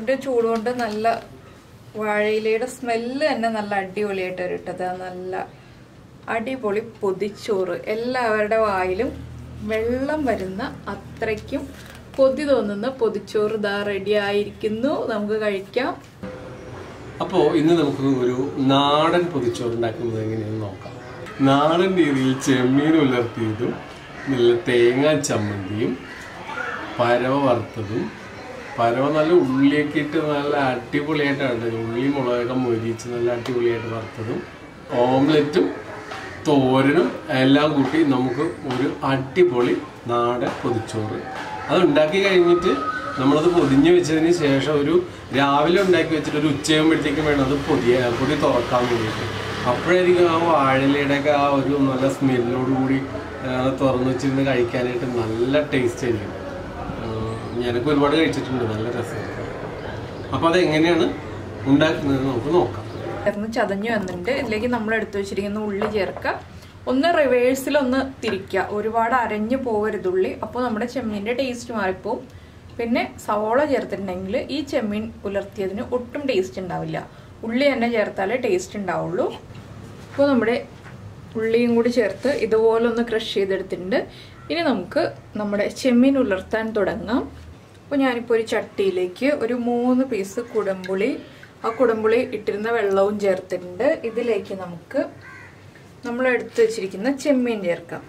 ചോറിന്റെ ചൂട് കൊണ്ട് നല്ല വാഴയിലയുടെ സ്മെല്ല് തന്നെ നല്ല അടിപൊളിയായിട്ട് വരും കേട്ടോ ദാ നല്ല അടിപൊളി പൊതിച്ചോറ് എല്ലാവരുടെ വായിലും വെള്ളം വരുന്ന അത്രയ്ക്കും കൊതി തോന്നുന്ന പൊതിച്ചോറ് ഇതാ റെഡി ആയിരിക്കുന്നു നമുക്ക് കഴിക്കാം അപ്പോൾ ഇന്ന് നമുക്ക് ഒരു നാടൻ പൊതിച്ചോറ് ഉണ്ടാക്കുന്നത് എങ്ങനെയാണെന്ന് നോക്കാം നാടൻ രീതിയിൽ ചെമ്മീൻ ഉലർത്തിയതും നല്ല തേങ്ങാ ചമ്മന്തിയും പരവ വറുത്തതും പരവ നല്ല ഉള്ളിയൊക്കെ ഇട്ട് നല്ല അടിപൊളിയായിട്ടാണ് ഉള്ളി മുളകൊക്കെ മൊരിച്ച് നല്ല അടിപൊളിയായിട്ട് വറുത്തതും ഓംലെറ്റും തോരനും എല്ലാം കൂട്ടി നമുക്ക് ഒരു അടിപൊളി നാടൻ പൊതിച്ചോറ് അത് ഉണ്ടാക്കി കഴിഞ്ഞിട്ട് നമ്മളത് പൊതിഞ്ഞ് വെച്ചതിന് ശേഷം ഒരു രാവിലെ ഉണ്ടാക്കി വെച്ചിട്ട് ഒരു ഉച്ചയാകുമ്പോഴത്തേക്കും വേണം അത് പൊതിയ പൊതി തുറക്കാൻ വേണ്ടിയിട്ട് അപ്പോഴായിരിക്കും ആ വാഴയിലയുടെയൊക്കെ ആ ഒരു നല്ല സ്മെല്ലോട് കൂടി ആ, തുറന്ന് വെച്ചിരുന്ന് കഴിക്കാനായിട്ട് നല്ല ടേസ്റ്റ് ആയിരിക്കും ആ, ഞാനൊക്കെ ഒരുപാട് കഴിച്ചിട്ടുണ്ട് നല്ല രസമാണ് അപ്പോൾ അതെങ്ങനെയാണ് ഉണ്ടാക്കുന്നത് നമുക്ക് നോക്കാം ചേർന്ന് ചതഞ്ഞു വന്നിട്ടുണ്ട് ഇതിലേക്ക് നമ്മൾ എടുത്തു വെച്ചിരിക്കുന്ന ഉള്ളി ചേർക്കുക ഒന്ന് റിവേഴ്സിൽ ഒന്ന് തിരിക്കുക ഒരുപാട് അരഞ്ഞു പോകരുത് ഉള്ളി അപ്പോൾ നമ്മുടെ ചെമ്മീൻ്റെ ടേസ്റ്റ് മാറിപ്പോവും പിന്നെ സവോള ചേർത്തിട്ടുണ്ടെങ്കിൽ ഈ ചെമ്മീൻ പുലർത്തിയതിന് ഒട്ടും ടേസ്റ്റ് ഉണ്ടാവില്ല ഉള്ളി തന്നെ ചേർത്താലേ ടേസ്റ്റ് ഉണ്ടാവുള്ളൂ അപ്പോൾ നമ്മുടെ ഉള്ളിയും കൂടി ചേർത്ത് ഇതുപോലെ ഒന്ന് ക്രഷ് ചെയ്തെടുത്തിട്ടുണ്ട് ഇനി നമുക്ക് നമ്മുടെ ചെമ്മീൻ ഉലർത്താൻ തുടങ്ങാം അപ്പോൾ ഞാനിപ്പോൾ ഒരു ചട്ടിയിലേക്ക് ഒരു മൂന്ന് പീസ് കുടംപുളി ആ കുടംപുളി ഇട്ടിരുന്ന വെള്ളവും ചേർത്തിട്ടുണ്ട് ഇതിലേക്ക് നമുക്ക് നമ്മൾ എടുത്തു വെച്ചിരിക്കുന്ന ചെമ്മീൻ ചേർക്കാം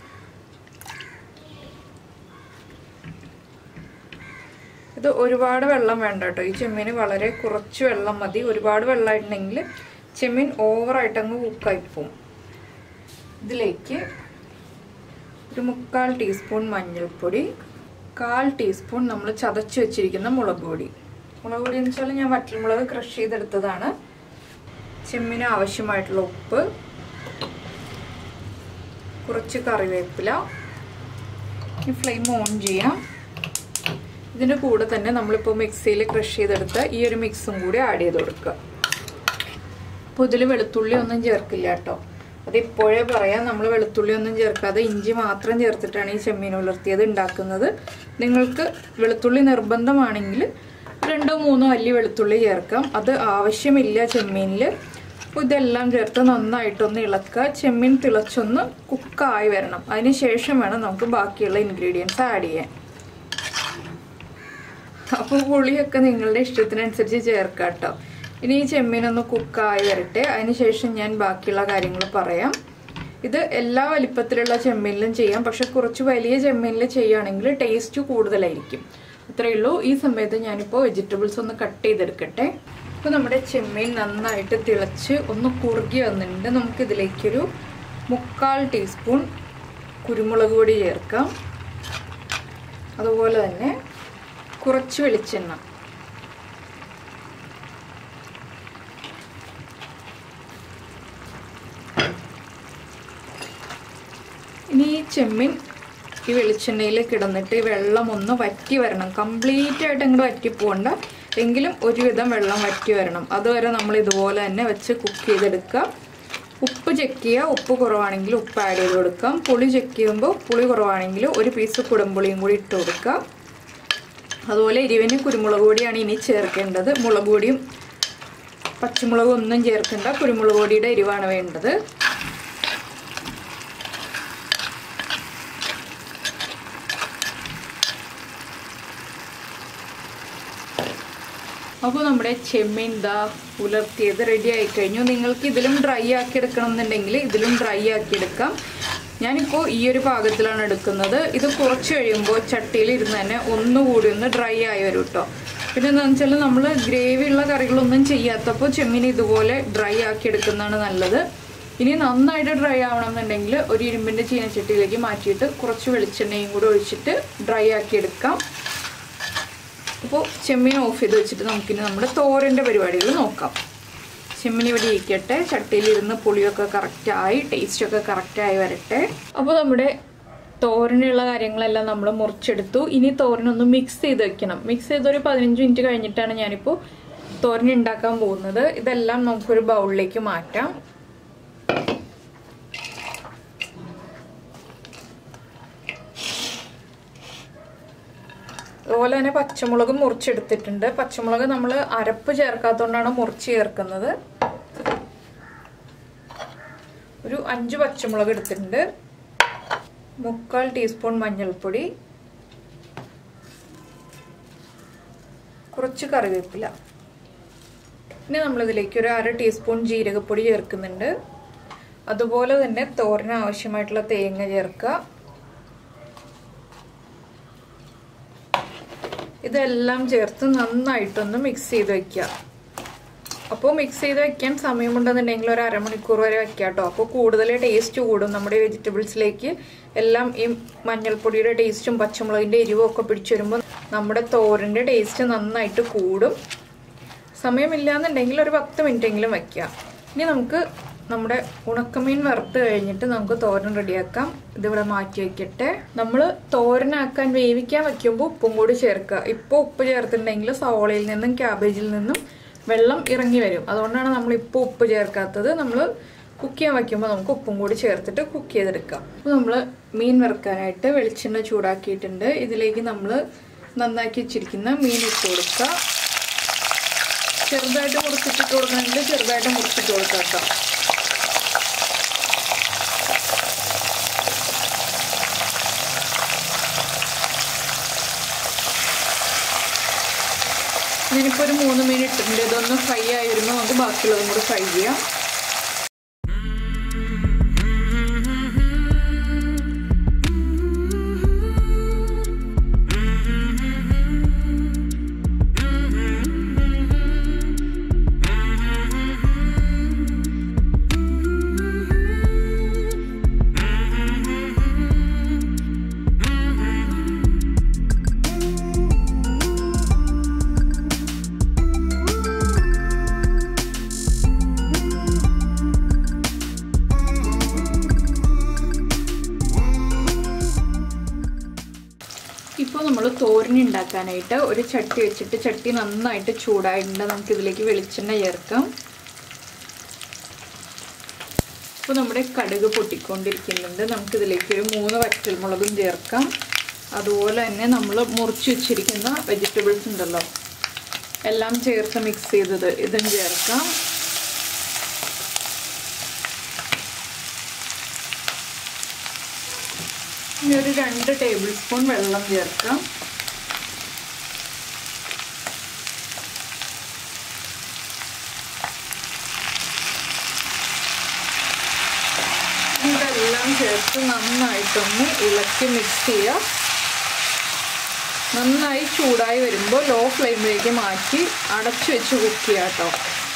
ഇത് ഒരുപാട് വെള്ളം വേണ്ട കേട്ടോ ഈ ചെമ്മീന് വളരെ കുറച്ച് വെള്ളം മതി ഒരുപാട് വെള്ളമായിട്ടുണ്ടെങ്കിൽ ചെമ്മീൻ ഓവറായിട്ട് അങ്ങ് കുക്കായി പോകും ഇതിലേക്ക് ഒരു മുക്കാൽ ടീസ്പൂൺ മഞ്ഞൾപ്പൊടി കാൽ ടീസ്പൂൺ നമ്മൾ ചതച്ച് വെച്ചിരിക്കുന്ന മുളക് പൊടി മുളക് പൊടി എന്ന് വെച്ചാൽ ഞാൻ വറ്റൽമുളക് ക്രഷ് ചെയ്തെടുത്തതാണ് ചെമ്മിന് ആവശ്യമായിട്ടുള്ള ഉപ്പ് കുറച്ച് കറിവേപ്പില ഈ ഫ്ലെയിം ഓൺ ചെയ്യാം ഇതിൻ്റെ കൂടെ തന്നെ നമ്മളിപ്പോൾ മിക്സിയിൽ ക്രഷ് ചെയ്തെടുത്ത ഈ ഒരു മിക്സും കൂടി ആഡ് ചെയ്ത് കൊടുക്കുക അപ്പോൾ ഇതിൽ വെളുത്തുള്ളി ഒന്നും ചേർക്കില്ല കേട്ടോ അത് ഇപ്പോഴേ പറയാം നമ്മൾ വെളുത്തുള്ളി ഒന്നും ചേർക്കാതെ ഇഞ്ചി മാത്രം ചേർത്തിട്ടാണ് ഈ ചെമ്മീൻ ഉലർത്തിയത് ഉണ്ടാക്കുന്നത് നിങ്ങൾക്ക് വെളുത്തുള്ളി നിർബന്ധമാണെങ്കിൽ രണ്ടോ മൂന്നോ അല്ലി വെളുത്തുള്ളി ചേർക്കാം അത് ആവശ്യമില്ല ചെമ്മീനിൽ അപ്പോൾ ഇതെല്ലാം ചേർത്ത് നന്നായിട്ടൊന്ന് ഇളക്കുക ചെമ്മീൻ തിളച്ചൊന്ന് കുക്കായി വരണം അതിന് ശേഷം വേണം നമുക്ക് ബാക്കിയുള്ള ഇൻഗ്രീഡിയൻസ് ആഡ് ചെയ്യാൻ അപ്പോൾ പുളിയൊക്കെ നിങ്ങളുടെ ഇഷ്ടത്തിനനുസരിച്ച് ചേർക്കാം കേട്ടോ ഇനി ഈ ചെമ്മീനൊന്ന് കുക്കായി വരട്ടെ അതിനുശേഷം ഞാൻ ബാക്കിയുള്ള കാര്യങ്ങൾ പറയാം ഇത് എല്ലാ വലിപ്പത്തിലുള്ള ചെമ്മീനിലും ചെയ്യാം പക്ഷെ കുറച്ച് വലിയ ചെമ്മീനിൽ ചെയ്യുകയാണെങ്കിൽ ടേസ്റ്റ് കൂടുതലായിരിക്കും അത്രയേ ഉള്ളൂ ഈ സമയത്ത് ഞാനിപ്പോൾ വെജിറ്റബിൾസ് ഒന്ന് കട്ട് ചെയ്തെടുക്കട്ടെ ഇപ്പോൾ നമ്മുടെ ചെമ്മീൻ നന്നായിട്ട് തിളച്ച് ഒന്ന് കുറുകി വന്നിട്ടുണ്ട് നമുക്കിതിലേക്കൊരു മുക്കാൽ ടീസ്പൂൺ കുരുമുളക് പൊടി ചേർക്കാം അതുപോലെ തന്നെ കുറച്ച് വെളിച്ചെണ്ണ ഇനി ഈ ചെമ്മീൻ ഈ വെളിച്ചെണ്ണയിൽ കിടന്നിട്ട് ഈ വെള്ളം ഒന്ന് വറ്റി വരണം കംപ്ലീറ്റ് ആയിട്ട് അങ്ങോട്ട് വറ്റി പോകണ്ട എങ്കിലും ഒരുവിധം വെള്ളം വറ്റി വരണം അതുവരെ നമ്മൾ ഇതുപോലെ തന്നെ വെച്ച് കുക്ക് ചെയ്തെടുക്കുക ഉപ്പ് ചെക്ക് ചെയ്യുക ഉപ്പ് കുറവാണെങ്കിൽ ഉപ്പ് ആഡ് ചെയ്ത് കൊടുക്കാം പുളി ചെക്ക് ചെയ്യുമ്പോൾ പുളി കുറവാണെങ്കിൽ ഒരു പീസ് കുടംപുളിയും കൂടി ഇട്ട് കൊടുക്കുക അതുപോലെ എരിവിന് കുരുമുളക് പൊടിയാണ് ഇനി ചേർക്കേണ്ടത് മുളക് പൊടിയും പച്ചമുളകും ഒന്നും ചേർക്കേണ്ട കുരുമുളക് പൊടിയുടെ എരിവാണ് വേണ്ടത് അപ്പോൾ നമ്മുടെ ചെമ്മീൻ ദാ പുലർത്തിയത് റെഡി ആയി കഴിഞ്ഞു നിങ്ങൾക്ക് ഇതിലും ഡ്രൈ ആക്കി എടുക്കണം എന്നുണ്ടെങ്കിൽ ഇതിലും ഡ്രൈ ആക്കി എടുക്കാം ഞാനിപ്പോൾ ഈ ഒരു പാകത്തിലാണ് എടുക്കുന്നത് ഇത് കുറച്ച് കഴിയുമ്പോൾ ചട്ടിയിൽ ഇരുന്ന് തന്നെ ഒന്നുകൂടി ഒന്ന് ഡ്രൈ ആയി വരും കേട്ടോ പിന്നെ എന്താണെന്ന് വെച്ചാൽ നമ്മൾ ഗ്രേവി ഉള്ള കറികളൊന്നും ചെയ്യാത്തപ്പോൾ ചെമ്മീൻ ഇതുപോലെ ഡ്രൈ ആക്കി എടുക്കുന്നതാണ് നല്ലത് ഇനി നന്നായിട്ട് ഡ്രൈ ആവണമെന്നുണ്ടെങ്കിൽ ഒരു ഇരുമ്പിൻ്റെ ചീനച്ചട്ടിയിലേക്ക് മാറ്റിയിട്ട് കുറച്ച് വെളിച്ചെണ്ണയും കൂടി ഒഴിച്ചിട്ട് ഡ്രൈ ആക്കി എടുക്കാം അപ്പോൾ ചെമ്മീൻ ഓഫ് ചെയ്ത് വെച്ചിട്ട് നമുക്കിനി നമ്മുടെ തോരൻ്റെ പരിപാടികൾ നോക്കാം ചെമ്മീൻ ഇവിടെ ഇരിക്കട്ടെ ചട്ടിയിലിരുന്ന് പുളിയൊക്കെ കറക്റ്റായി ടേസ്റ്റൊക്കെ കറക്റ്റായി വരട്ടെ അപ്പോൾ നമ്മുടെ തോരനുള്ള കാര്യങ്ങളെല്ലാം നമ്മൾ മുറിച്ചെടുത്തു ഇനി തോരനൊന്ന് മിക്സ് ചെയ്ത് വെക്കണം മിക്സ് ചെയ്ത് ഒരു പതിനഞ്ച് മിനിറ്റ് കഴിഞ്ഞിട്ടാണ് ഞാനിപ്പോൾ തോരൻ ഉണ്ടാക്കാൻ പോകുന്നത് ഇതെല്ലാം നമുക്കൊരു ബൗളിലേക്ക് മാറ്റാം അതുപോലെ തന്നെ പച്ചമുളക് മുറിച്ചെടുത്തിട്ടുണ്ട് പച്ചമുളക് നമ്മൾ അരപ്പ് ചേർക്കാത്തതുകൊണ്ടാണ് മുറിച്ച് ചേർക്കുന്നത് ഒരു അഞ്ച് പച്ചമുളക് എടുത്തിട്ടുണ്ട് മുക്കാൽ ടീസ്പൂൺ മഞ്ഞൾപ്പൊടി കുറച്ച് കറിവേപ്പില ഇനി നമ്മളിതിലേക്ക് ഒരു അര ടീസ്പൂൺ ജീരകപ്പൊടി ചേർക്കുന്നുണ്ട് അതുപോലെ തന്നെ തോരന് ആവശ്യമായിട്ടുള്ള തേങ്ങ ചേർക്കുക ഇതെല്ലാം ചേർത്ത് നന്നായിട്ടൊന്ന് മിക്സ് ചെയ്ത് വെക്കുക അപ്പോൾ മിക്സ് ചെയ്ത് വെക്കാൻ സമയമുണ്ടെന്നുണ്ടെങ്കിൽ ഒരു അരമണിക്കൂർ വരെ വെക്കാം കേട്ടോ അപ്പോൾ കൂടുതൽ ടേസ്റ്റ് കൂടും നമ്മുടെ വെജിറ്റബിൾസിലേക്ക് എല്ലാം ഈ മഞ്ഞൾപ്പൊടിയുടെ ടേസ്റ്റും പച്ചമുളകിൻ്റെ എരിവും ഒക്കെ പിടിച്ചു വരുമ്പോൾ നമ്മുടെ തോരൻ്റെ ടേസ്റ്റ് നന്നായിട്ട് കൂടും സമയമില്ലാന്നുണ്ടെങ്കിൽ ഒരു പത്ത് മിനിറ്റെങ്കിലും വെക്കാം ഇനി നമുക്ക് നമ്മുടെ ഉണക്കമീൻ വറുത്ത് കഴിഞ്ഞിട്ട് നമുക്ക് തോരൻ റെഡിയാക്കാം ഇതിവിടെ മാറ്റി വെക്കട്ടെ നമ്മൾ തോരനാക്കാൻ വേവിക്കാൻ വെക്കുമ്പോൾ ഉപ്പും കൂടി ചേർക്കുക ഇപ്പോൾ ഉപ്പ് ചേർത്തിട്ടുണ്ടെങ്കിൽ സവോളയിൽ നിന്നും ക്യാബേജിൽ നിന്നും വെള്ളം ഇറങ്ങി വരും അതുകൊണ്ടാണ് നമ്മൾ ഇപ്പോൾ ഉപ്പ് ചേർക്കാത്തത് നമ്മൾ കുക്ക് ചെയ്യാൻ വയ്ക്കുമ്പോൾ നമുക്ക് ഉപ്പും കൂടി ചേർത്തിട്ട് കുക്ക് ചെയ്തെടുക്കാം അപ്പോൾ നമ്മൾ മീൻ വറുക്കാനായിട്ട് വെളിച്ചെണ്ണ ചൂടാക്കിയിട്ടുണ്ട് ഇതിലേക്ക് നമ്മൾ നന്നാക്കി വെച്ചിരിക്കുന്ന മീൻ ഇട്ട് കൊടുക്കുക ചെറുതായിട്ട് മുറിച്ചിട്ടിട്ട് കൊടുക്കണമെങ്കിൽ ചെറുതായിട്ട് മുറിച്ചിട്ട് കൊടുക്കാം കേട്ടോ ഞാനിപ്പോൾ ഒരു മൂന്ന് മിനിറ്റ് ഇട്ടിട്ടുണ്ട് ഇതൊന്ന് ഫ്രൈ ആയി വരുമ്പോൾ നമുക്ക് ബാക്കിയുള്ളതും കൂടി ഫ്രൈ ചെയ്യാം ഇപ്പോൾ നമ്മൾ തോരൻ ഉണ്ടാക്കാനായിട്ട് ഒരു ചട്ടി വെച്ചിട്ട് ചട്ടി നന്നായിട്ട് ചൂടായിട്ടുണ്ട് നമുക്ക് ഇതിലേക്ക് വെളിച്ചെണ്ണ ചേർക്കാം ഇപ്പോൾ നമ്മുടെ കടുക് പൊട്ടിക്കൊണ്ടിരിക്കുന്നുണ്ട് നമുക്കിതിലേക്ക് ഒരു മൂന്ന് വറ്റൽമുളകും ചേർക്കാം അതുപോലെ തന്നെ നമ്മൾ മുറിച്ച് വെച്ചിരിക്കുന്ന വെജിറ്റബിൾസ് ഉണ്ടല്ലോ എല്ലാം ചേർത്ത് മിക്സ് ചെയ്തത് ഇതും ചേർക്കാം ഇനി ഒരു രണ്ട് ടേബിൾ സ്പൂൺ വെള്ളം ചേർക്കാം ഇതെല്ലാം ചേർത്ത് നന്നായിട്ടൊന്ന് ഇളക്കി മിക്സ് ചെയ്യുക നന്നായി ചൂടായി വരുമ്പോൾ ലോ ഫ്ലെയിമിലേക്ക് മാറ്റി അടച്ചു വെച്ച് കുക്ക് ചെയ്യുക കേട്ടോ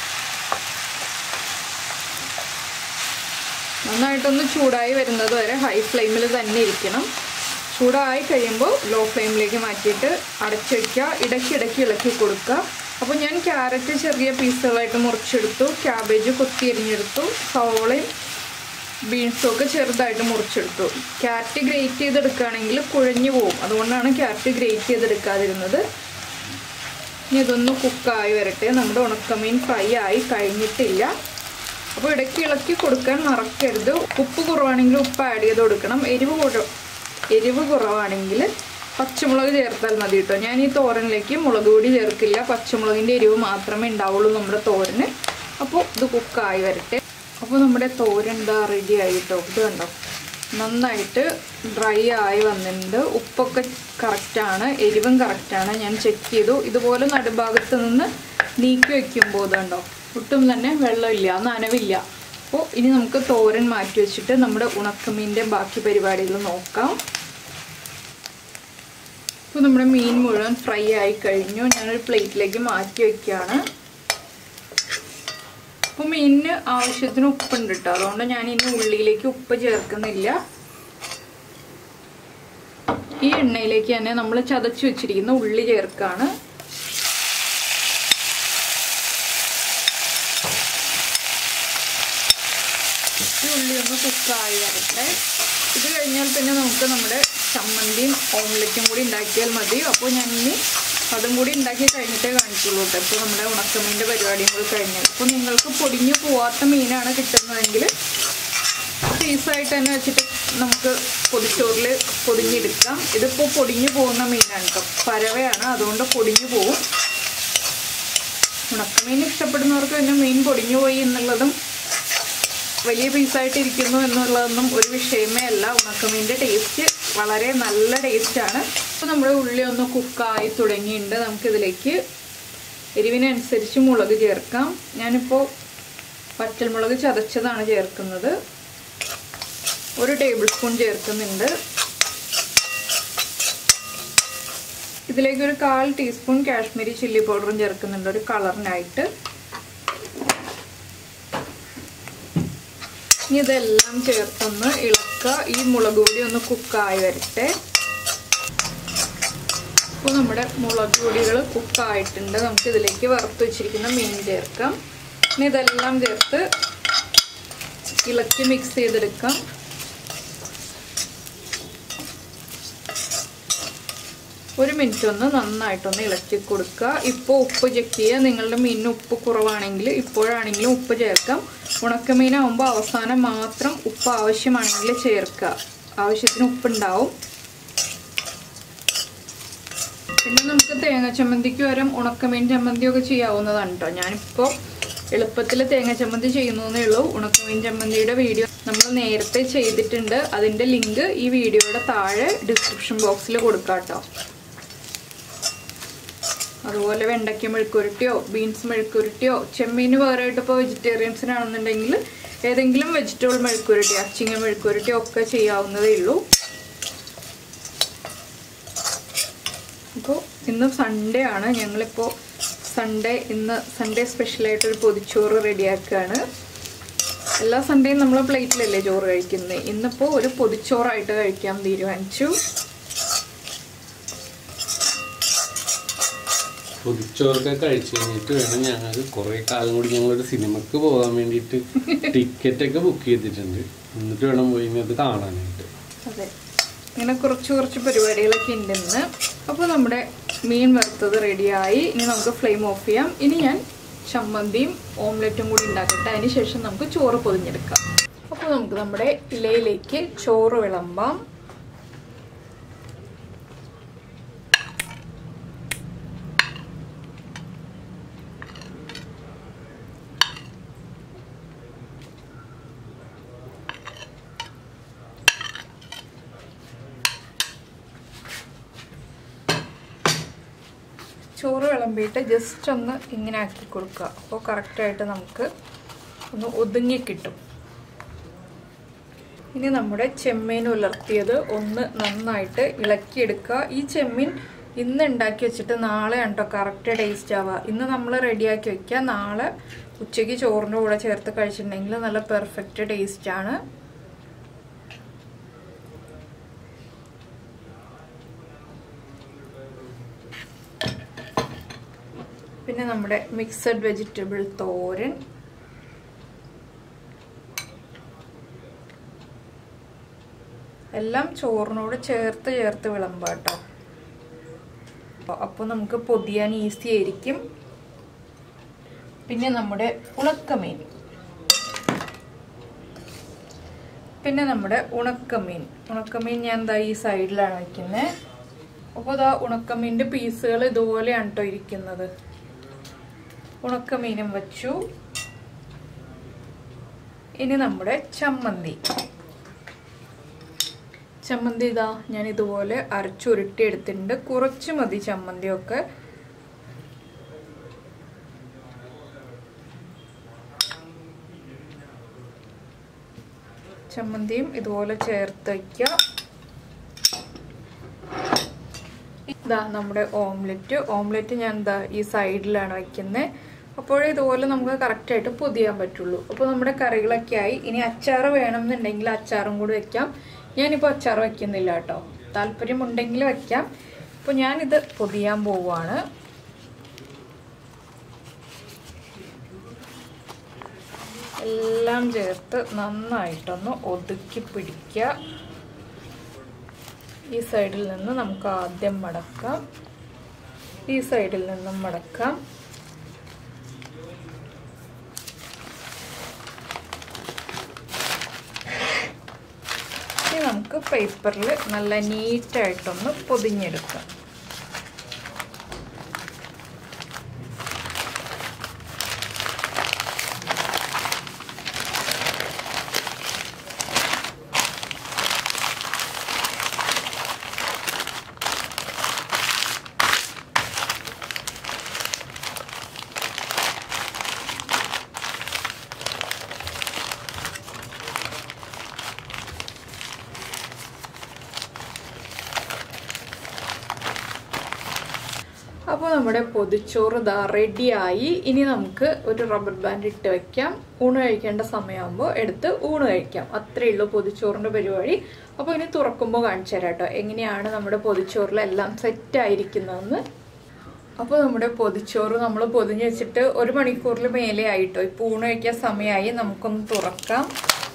നന്നായിട്ടൊന്ന് ചൂടായി വരുന്നത് വരെ ഹൈ ഫ്ലെയിമിൽ തന്നെ ഇരിക്കണം ചൂടായി കഴിയുമ്പോൾ ലോ ഫ്ലെയിമിലേക്ക് മാറ്റിയിട്ട് അടച്ചു വയ്ക്കുക ഇടയ്ക്കിടയ്ക്ക് ഇളക്കി കൊടുക്കുക അപ്പോൾ ഞാൻ ക്യാരറ്റ് ചെറിയ പീസുകളായിട്ട് മുറിച്ചെടുത്തു ക്യാബേജ് കൊത്തി എരിഞ്ഞെടുത്തു സവോളയും ബീൻസും ഒക്കെ ചെറുതായിട്ട് മുറിച്ചെടുത്തു ക്യാരറ്റ് ഗ്രേറ്റ് ചെയ്തെടുക്കുകയാണെങ്കിൽ കുഴഞ്ഞു പോകും അതുകൊണ്ടാണ് ക്യാരറ്റ് ഗ്രേറ്റ് ചെയ്തെടുക്കാതിരുന്നത് ഇനി ഇതൊന്ന് കുക്കായി വരട്ടെ നമ്മുടെ ഉണക്കമീൻ ഫ്രൈ ആയി കഴിഞ്ഞിട്ടില്ല അപ്പോൾ ഇടയ്ക്ക് ഇളക്കി കൊടുക്കാൻ മറക്കരുത് ഉപ്പ് കുറവാണെങ്കിൽ ഉപ്പ് ആഡ് ചെയ്ത് കൊടുക്കണം എരിവ് കുറ എരിവ് കുറവാണെങ്കിൽ പച്ചമുളക് ചേർത്താൽ മതി കേട്ടോ ഞാൻ ഈ തോരനിലേക്ക് മുളക് പൊടി ചേർക്കില്ല പച്ചമുളകിൻ്റെ എരിവ് മാത്രമേ ഉണ്ടാവുള്ളൂ നമ്മുടെ തോരന് അപ്പോൾ ഇത് കുക്കായി വരട്ടെ അപ്പോൾ നമ്മുടെ തോരൻ എന്താ റെഡി ആയി കേട്ടോ ഇത് കണ്ടോ നന്നായിട്ട് ഡ്രൈ ആയി വന്നിട്ടുണ്ട് ഉപ്പൊക്കെ കറക്റ്റാണ് എരിവും കറക്റ്റാണ് ഞാൻ ചെക്ക് ചെയ്തു ഇതുപോലെ നടുഭാഗത്ത് നിന്ന് നീക്കി വെക്കുമ്പോൾ ഇതുണ്ടോ ഒട്ടും തന്നെ വെള്ളമില്ല നനവില്ല അപ്പോൾ ഇനി നമുക്ക് തോരൻ മാറ്റി വെച്ചിട്ട് നമ്മുടെ ഉണക്കമീൻ്റെ ബാക്കി പരിപാടികൾ നോക്കാം ഇപ്പോൾ നമ്മുടെ മീൻ മുഴുവൻ ഫ്രൈ ആയി കഴിഞ്ഞു ഞാനൊരു പ്ലേറ്റിലേക്ക് മാറ്റി വെക്കുകയാണ് അപ്പോൾ മീനിന് ആവശ്യത്തിന് ഉപ്പുണ്ട് കേട്ടോ അതുകൊണ്ട് ഞാൻ ഇനി ഉള്ളിയിലേക്ക് ഉപ്പ് ചേർക്കുന്നില്ല ഈ എണ്ണയിലേക്ക് തന്നെ നമ്മൾ ചതച്ച് വെച്ചിരിക്കുന്ന ഉള്ളി ചേർക്കാണ് ഈ ഉള്ളി ഒന്ന് കുക്കായി വരട്ടെ ഇത് കഴിഞ്ഞാൽ പിന്നെ നമുക്ക് നമ്മുടെ ചമ്മന്തിയും ഓംലെറ്റും കൂടി ഉണ്ടാക്കിയാൽ മതി അപ്പോൾ ഞാൻ ഇനി അതും കൂടി ഉണ്ടാക്കി കഴിഞ്ഞിട്ടേ കാണിക്കുള്ളൂ കേട്ടോ ഇപ്പോൾ നമ്മുടെ ഉണക്കമീൻ്റെ പരിപാടിയും കൂടി കഴിഞ്ഞാൽ അപ്പോൾ നിങ്ങൾക്ക് പൊടിഞ്ഞു പോവാത്ത മീനാണ് കിട്ടുന്നതെങ്കിൽ പീസായിട്ട് തന്നെ വെച്ചിട്ട് നമുക്ക് പൊതിച്ചോറിൽ പൊതിഞ്ഞെടുക്കാം ഇതിപ്പോൾ പൊടിഞ്ഞു പോകുന്ന മീനാണ് കേട്ടോ പരവയാണ് അതുകൊണ്ട് പൊടിഞ്ഞു പോകും ഉണക്കമീൻ ഇഷ്ടപ്പെടുന്നവർക്ക് പിന്നെ മീൻ പൊടിഞ്ഞു പോയി എന്നുള്ളതും വലിയ പീസായിട്ടിരിക്കുന്നു എന്നുള്ളതൊന്നും ഒരു വിഷയമേ അല്ല ഉണക്കമീൻ്റെ ടേസ്റ്റ് വളരെ നല്ല ടേസ്റ്റാണ് അപ്പോൾ നമ്മുടെ ഉള്ളി ഒന്ന് കുക്കായി തുടങ്ങിയിട്ടുണ്ട് നമുക്കിതിലേക്ക് എരിവിനനുസരിച്ച് മുളക് ചേർക്കാം ഞാനിപ്പോൾ പച്ചമുളക് ചതച്ചതാണ് ചേർക്കുന്നത് ഒരു ടേബിൾ സ്പൂൺ ചേർക്കുന്നുണ്ട് ഇതിലേക്ക് ഒരു കാൽ ടീസ്പൂൺ കാശ്മീരി ചില്ലി പൗഡറും ചേർക്കുന്നുണ്ട് ഒരു കളറിനായിട്ട് ഇനി ഇതെല്ലാം ചേർത്തൊന്ന് ഇളക്കുക ഈ മുളക് പൊടി ഒന്ന് കുക്കായി വരട്ടെ അപ്പോൾ നമ്മുടെ മുളക് പൊടികൾ കുക്കായിട്ടുണ്ട് നമുക്ക് ഇതിലേക്ക് വറുത്ത് വെച്ചിരിക്കുന്ന മീൻ ചേർക്കാം ഇനി ഇതെല്ലാം ചേർത്ത് ഇളക്കി മിക്സ് ചെയ്തെടുക്കാം ഒരു മിനിറ്റ് ഒന്ന് നന്നായിട്ടൊന്ന് ഇളക്കി കൊടുക്കുക ഇപ്പോൾ ഉപ്പ് ചെക്ക് ചെയ്യുക നിങ്ങളുടെ മീനിന് ഉപ്പ് കുറവാണെങ്കിൽ ഇപ്പോഴാണെങ്കിലും ഉപ്പ് ചേർക്കാം ഉണക്കമീനാകുമ്പോൾ അവസാനം മാത്രം ഉപ്പ് ആവശ്യമാണെങ്കിൽ ചേർക്കുക ആവശ്യത്തിന് ഉപ്പുണ്ടാവും പിന്നെ നമുക്ക് തേങ്ങ ചമ്മന്തിക്ക് പകരം ഉണക്കമീൻ ചമ്മന്തിയൊക്കെ ചെയ്യാവുന്നതാണ് കേട്ടോ ഞാനിപ്പോൾ എളുപ്പത്തിൽ തേങ്ങ ചമ്മന്തി ചെയ്യുന്നേ ഉള്ളൂ ഉണക്കമീൻ ചമ്മന്തിയുടെ വീഡിയോ നമ്മൾ നേരത്തെ ചെയ്തിട്ടുണ്ട് അതിൻ്റെ ലിങ്ക് ഈ വീഡിയോയുടെ താഴെ ഡിസ്ക്രിപ്ഷൻ ബോക്സിൽ കൊടുക്കാം കേട്ടോ അതുപോലെ വെണ്ടയ്ക്ക മെഴുക്കുരുട്ടിയോ ബീൻസ് മെഴുക്കുരുട്ടിയോ ചെമ്മീന് പകരമായിട്ട് ഇപ്പോൾ വെജിറ്റേറിയൻസിനാണെന്നുണ്ടെങ്കിൽ ഏതെങ്കിലും വെജിറ്റബിൾ മെഴുക്കുരുട്ടി അച്ചിങ്ങ മെഴുക്കുരുട്ടിയോ ഒക്കെ ചെയ്യാവുന്നതേ ഉള്ളൂ അപ്പോൾ ഇന്ന് സൺഡേ ആണ് ഞങ്ങളിപ്പോൾ സൺഡേ ഇന്ന് സൺഡേ സ്പെഷ്യലായിട്ടൊരു പൊതിച്ചോറ് റെഡിയാക്കുകയാണ് എല്ലാ സൺഡേയും നമ്മൾ പ്ലേറ്റിലല്ലേ ചോറ് കഴിക്കുന്നത് ഇന്നിപ്പോൾ ഒരു പൊതിച്ചോറായിട്ട് കഴിക്കാൻ തീരുമാനിച്ചു പൊതിച്ചോറൊക്കെ കഴിച്ചു കഴിഞ്ഞിട്ട് വേണം ഞങ്ങൾക്ക് കുറേ കാലം കൂടി ഞങ്ങളൊരു സിനിമക്ക് പോകാൻ വേണ്ടിയിട്ട് ടിക്കറ്റൊക്കെ ബുക്ക് ചെയ്തിട്ടുണ്ട് എന്നിട്ട് വേണം പോയി ഇനി അത് കാണാനായിട്ട് അതെ ഇങ്ങനെ കുറച്ച് കുറച്ച് പരിപാടികളൊക്കെ ഉണ്ട് ഇന്ന് അപ്പോൾ നമ്മുടെ മീൻ വറുത്തത് റെഡിയായി ഇനി നമുക്ക് ഫ്ലെയിം ഓഫ് ചെയ്യാം ഇനി ഞാൻ ചമ്മന്തിയും ഓംലെറ്റും കൂടി ഉണ്ടാക്കട്ടെ അതിന് ശേഷം നമുക്ക് ചോറ് പൊതിഞ്ഞെടുക്കാം അപ്പോൾ നമുക്ക് നമ്മുടെ ഇലയിലേക്ക് ചോറ് വിളമ്പാം ചോറ് വിളമ്പിയിട്ട് ജസ്റ്റ് ഒന്ന് ഇങ്ങനെ ആക്കി കൊടുക്കുക അപ്പോൾ കറക്റ്റായിട്ട് നമുക്ക് ഒന്ന് ഒതുങ്ങി കിട്ടും ഇനി നമ്മുടെ ചെമ്മീൻ ഉലർത്തിയത് ഒന്ന് നന്നായിട്ട് ഇളക്കിയെടുക്കുക ഈ ചെമ്മീൻ ഇന്ന് ഉണ്ടാക്കി വെച്ചിട്ട് നാളെ കേട്ടോ കറക്റ്റ് ടേസ്റ്റ് ആവുക ഇന്ന് നമ്മൾ റെഡിയാക്കി വെക്കുക നാളെ ഉച്ചയ്ക്ക് ചോറിൻ്റെ കൂടെ ചേർത്ത് കഴിച്ചിട്ടുണ്ടെങ്കിൽ നല്ല പെർഫെക്റ്റ് ടേസ്റ്റ് ആണ് പിന്നെ നമ്മുടെ മിക്സഡ് വെജിറ്റബിൾ തോരൻ എല്ലാം ചോറിനോട് ചേർത്ത് ചേർത്ത് വിളമ്പാട്ടോ അപ്പോൾ നമുക്ക് പൊതിയാൻ ഈസി ആയിരിക്കും പിന്നെ നമ്മുടെ ഉണക്കമീൻ പിന്നെ നമ്മുടെ ഉണക്കമീൻ ഉണക്കമീൻ ഞാൻ എന്താ ഈ സൈഡിലാണ് വയ്ക്കുന്നത് അപ്പോൾ ഇതാ ഉണക്കമീൻ്റെ പീസുകൾ ഇതുപോലെയാണ് കേട്ടോ ഇരിക്കുന്നത് ഉണക്കമീനും വച്ചു ഇനി നമ്മുടെ ചമ്മന്തി ചമ്മന്തി ഇതാ ഞാൻ ഇതുപോലെ അരച്ചുരുട്ടി എടുത്തിട്ടുണ്ട് കുറച്ച് മതി ചമ്മന്തിയൊക്കെ ചമ്മന്തിയും ഇതുപോലെ ചേർത്ത് വയ്ക്കുക ഇതാ നമ്മുടെ ഓംലെറ്റ് ഓംലെറ്റ് ഞാൻ എന്താ ഈ സൈഡിലാണ് വയ്ക്കുന്നത് അപ്പോഴേ ഇതുപോലെ നമുക്ക് കറക്റ്റായിട്ട് പൊതിയാൻ പറ്റുള്ളൂ അപ്പോൾ നമ്മുടെ കറികളൊക്കെ ആയി ഇനി അച്ചാർ വേണമെന്നുണ്ടെങ്കിൽ അച്ചാറും കൂടി വെക്കാം ഞാനിപ്പോൾ അച്ചാർ വയ്ക്കുന്നില്ല കേട്ടോ താല്പര്യമുണ്ടെങ്കിൽ വയ്ക്കാം അപ്പോൾ ഞാനിത് പൊതിയാൻ പോവുകയാണ് എല്ലാം ചേർത്ത് നന്നായിട്ടൊന്ന് ഒതുക്കി പിടിക്കുക ഈ സൈഡിൽ നിന്ന് നമുക്ക് ആദ്യം മടക്കാം ഈ സൈഡിൽ നിന്നും മടക്കാം ഇനി പേപ്പറിൽ നല്ല നീറ്റായിട്ടൊന്ന് പൊതിഞ്ഞെടുക്കാം അപ്പോൾ നമ്മുടെ പൊതിച്ചോറ് ഇതാ റെഡിയായി ഇനി നമുക്ക് ഒരു റബ്ബർ ബാൻഡ് ഇട്ട് വെക്കാം ഊണ് കഴിക്കേണ്ട സമയമാകുമ്പോൾ എടുത്ത് ഊണ് കഴിക്കാം അത്രയേ ഉള്ളൂ പൊതിച്ചോറിൻ്റെ പരിപാടി അപ്പോൾ ഇനി തുറക്കുമ്പോൾ കാണിച്ചു തരാം കേട്ടോ എങ്ങനെയാണ് നമ്മുടെ പൊതിച്ചോറിലെല്ലാം സെറ്റ് ആയിരിക്കുന്നതെന്ന് അപ്പോൾ നമ്മുടെ പൊതിച്ചോറ് നമ്മൾ പൊതിഞ്ഞ് വെച്ചിട്ട് ഒരു മണിക്കൂറിൽ മേലെ ആയിട്ടോ ഇപ്പോൾ ഊണ് കഴിക്കാൻ സമയമായി നമുക്കൊന്ന് തുറക്കാം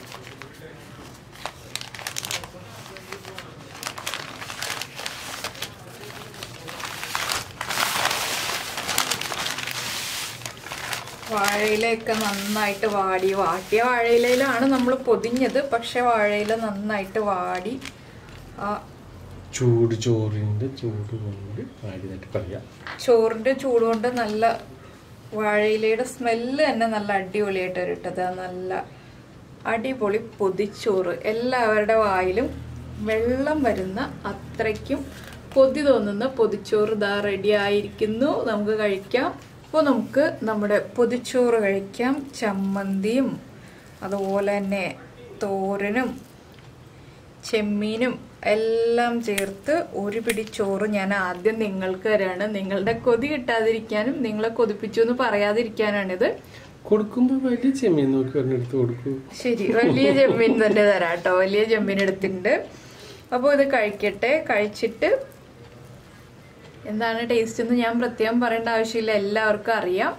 വാഴയിലയൊക്കെ നന്നായിട്ട് വാടി വാട്ടിയ വാഴയിലയിലാണ് നമ്മൾ പൊതിഞ്ഞത് പക്ഷെ വാഴയില നന്നായിട്ട് വാടി ആ ചൂട് ചോറിൻ്റെ ചൂട് കൊണ്ട് ആടിയതായിട്ട് പറയാം ചോറിൻ്റെ ചൂട് കൊണ്ട് നല്ല വാഴയിലയുടെ സ്മെല്ല് തന്നെ നല്ല അടിപൊളിയായിട്ട് വരട്ടത് നല്ല അടിപൊളി പൊതിച്ചോറ് എല്ലാവരുടെ വായിലും വെള്ളം വരുന്ന അത്രയ്ക്കും കൊതി തോന്നുന്ന പൊതിച്ചോറ് ഇതാ റെഡി ആയിരിക്കുന്നു നമുക്ക് കഴിക്കാം അപ്പോൾ നമുക്ക് നമ്മുടെ പൊതിച്ചോറ് കഴിക്കാം ചമ്മന്തിയും അതുപോലെ തന്നെ തോരനും ചെമ്മീനും എല്ലാം ചേർത്ത് ഒരു പിടി ചോറ് ഞാൻ ആദ്യം നിങ്ങൾക്ക് തരാണ് നിങ്ങളുടെ കൊതി കിട്ടാതിരിക്കാനും നിങ്ങളെ കൊതിപ്പിച്ചു എന്ന് പറയാതിരിക്കാനാണിത് കൊടുക്കുമ്പോൾ വലിയ ചെമ്മീൻ നോക്കി പറഞ്ഞെടുത്ത് കൊടുക്കൂ ശരി വലിയ ചെമ്മീൻ തന്നെ തരാം കേട്ടോ വലിയ ചെമ്മീൻ എടുത്തിട്ടുണ്ട് അപ്പോൾ ഇത് കഴിക്കട്ടെ കഴിച്ചിട്ട് എന്താണ് ടേസ്റ്റ് എന്ന് ഞാൻ പ്രത്യേകം പറയേണ്ട ആവശ്യമില്ല എല്ലാവർക്കും അറിയാം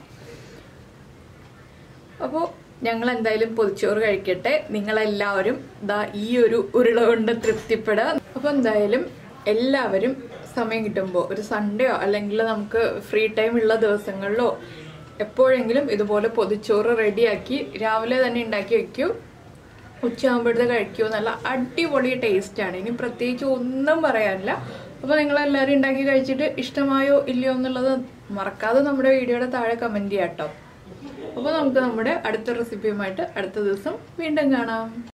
അപ്പോൾ ഞങ്ങൾ എന്തായാലും പൊതിച്ചോറ് കഴിക്കട്ടെ നിങ്ങളെല്ലാവരും ദാ ഈ ഒരു ഉരുള കൊണ്ട് തൃപ്തിപ്പെടുക അപ്പോൾ എന്തായാലും എല്ലാവരും സമയം കിട്ടുമ്പോൾ ഒരു സൺഡേയോ അല്ലെങ്കിൽ നമുക്ക് ഫ്രീ ടൈം ഉള്ള ദിവസങ്ങളിലോ എപ്പോഴെങ്കിലും ഇതുപോലെ പൊതിച്ചോറ് റെഡിയാക്കി രാവിലെ തന്നെ ഉണ്ടാക്കി വെക്കൂ ഉച്ചയാകുമ്പോഴത്തെ കഴിക്കൂ നല്ല അടിപൊളി ടേസ്റ്റാണ് ഇനി പ്രത്യേകിച്ച് ഒന്നും പറയാനില്ല അപ്പോൾ നിങ്ങളെല്ലാവരും ഉണ്ടാക്കി കഴിച്ചിട്ട് ഇഷ്ടമായോ ഇല്ലയോ എന്നുള്ളത് മറക്കാതെ നമ്മുടെ വീഡിയോയുടെ താഴെ കമൻറ്റ് ചെയ്യാം കേട്ടോ അപ്പോൾ നമുക്ക് നമ്മുടെ അടുത്ത റെസിപ്പിയുമായിട്ട് അടുത്ത ദിവസം വീണ്ടും കാണാം